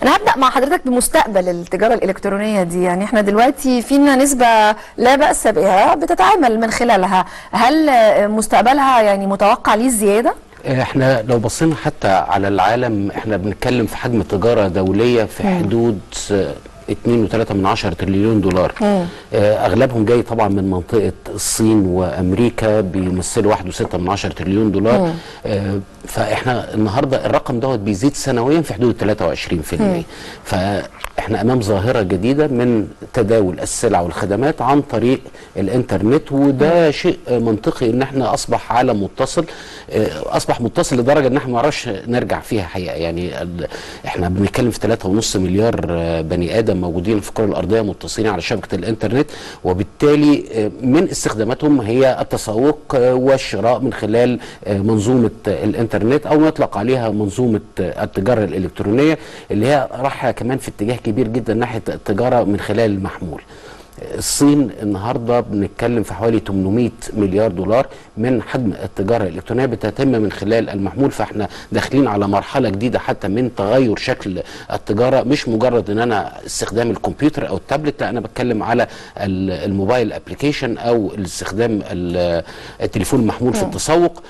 انا هبدا مع حضرتك بمستقبل التجاره الالكترونيه دي يعني احنا دلوقتي فينا نسبه لا باس بها بتتعامل من خلالها هل آه، مستقبلها يعني متوقع ليه الزياده احنا لو بصينا حتى على العالم احنا بنتكلم في حجم تجارة دولية في حدود آه، 2.3 من عشرة تريليون دولار آه، اغلبهم جاي طبعا من منطقة الصين وامريكا بيمثلوا 1.6 من عشرة تريليون دولار آه، فاحنا النهارده الرقم دوت بيزيد سنويا في حدود 23% فاحنا امام ظاهرة جديدة من تداول السلع والخدمات عن طريق الانترنت وده شيء آه، منطقي ان احنا اصبح عالم متصل آه، اصبح متصل لدرجة ان احنا ما نعرفش نرجع فيها حقيقة يعني ال- احنا بنتكلم في 3.5 مليار آه، بني ادم موجودين في الكره الارضيه متصلين على شبكه الانترنت وبالتالي آه، من استخداماتهم هي التسوق آه، والشراء من خلال آه، منظومه آه، الانترنت او يطلق عليها منظومه آه، التجاره الالكترونيه اللي هي رايحه كمان في اتجاه كبير جدا ناحيه التجاره من خلال المحمول. الصين النهارده بنتكلم في حوالي 800 مليار دولار من حجم التجاره الالكترونيه بتتم من خلال المحمول فاحنا داخلين على مرحله جديده حتى من تغير شكل التجاره مش مجرد ان انا استخدام الكمبيوتر او التابلت لا انا بتكلم على ال- الموبايل ابلكيشن او استخدام ال- التليفون المحمول في التسوق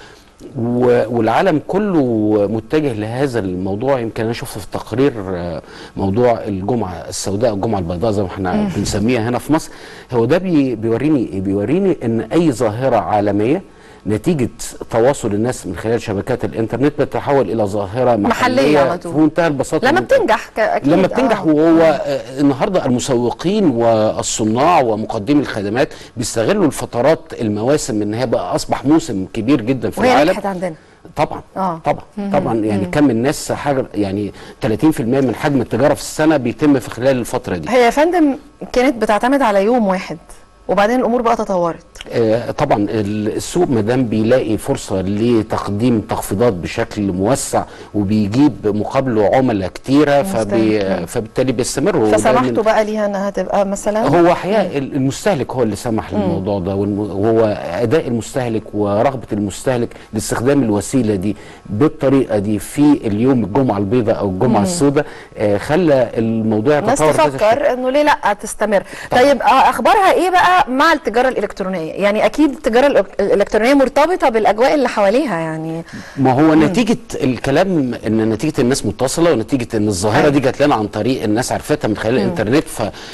و- والعالم كله متجه لهذا الموضوع يمكن انا شفت في التقرير آه، موضوع الجمعه السوداء الجمعه البيضاء زي ما احنا بنسميها هنا في مصر هو ده بي- بيوريني إيه؟ بيوريني ان اي ظاهره عالميه نتيجة تواصل الناس من خلال شبكات الانترنت بتتحول الى ظاهرة محلية محلية على طول. في منتهى البساطة لما من- بتنجح ك- اكيد لما بتنجح آه. وهو آه، النهارده المسوقين والصناع ومقدمي الخدمات بيستغلوا الفترات المواسم ان هي بقى اصبح موسم كبير جدا في وهي العالم نجحت عندنا طبعا آه. طبعا طبعا يعني كم الناس حاجه يعني 30% من حجم التجاره في السنه بيتم في خلال الفتره دي هي يا فندم كانت بتعتمد على يوم واحد وبعدين الامور بقى تطورت آه، طبعا ال- السوق ما دام بيلاقي فرصه لتقديم تخفيضات بشكل موسع وبيجيب مقابله عملاء كتيره فبي مستهلك. فبالتالي بيستمروا وده من- فسمحتوا بقى ليها انها تبقى مثلا هو حقيقة المستهلك هو اللي سمح للموضوع ده والم- وهو أداء المستهلك ورغبة المستهلك لاستخدام الوسيلة دي بالطريقة دي في اليوم الجمعة البيضاء أو الجمعة السوداء آه، خلى الموضوع الناس يتطور بهذا الشكل. تفكر انه ليه لا تستمر طبعا. طيب آه، اخبارها ايه بقى مع التجاره الالكترونيه يعني اكيد التجاره الإلك- الالكترونيه مرتبطه بالاجواء اللي حواليها يعني ما هو نتيجة الكلام ان نتيجة الناس متصلة ونتيجة ان الظاهرة دي جات لنا عن طريق الناس عرفتها من خلال الانترنت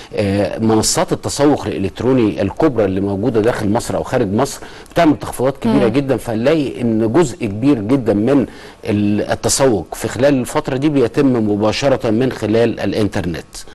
فمنصات التسوق الالكتروني الكبرى اللي موجودة داخل مصر او خارج مصر بتعمل تخفيضات كبيرة جدا فنلاقي ان جزء كبير جدا من ال- التسوق في خلال الفترة دي بيتم مباشرة من خلال الانترنت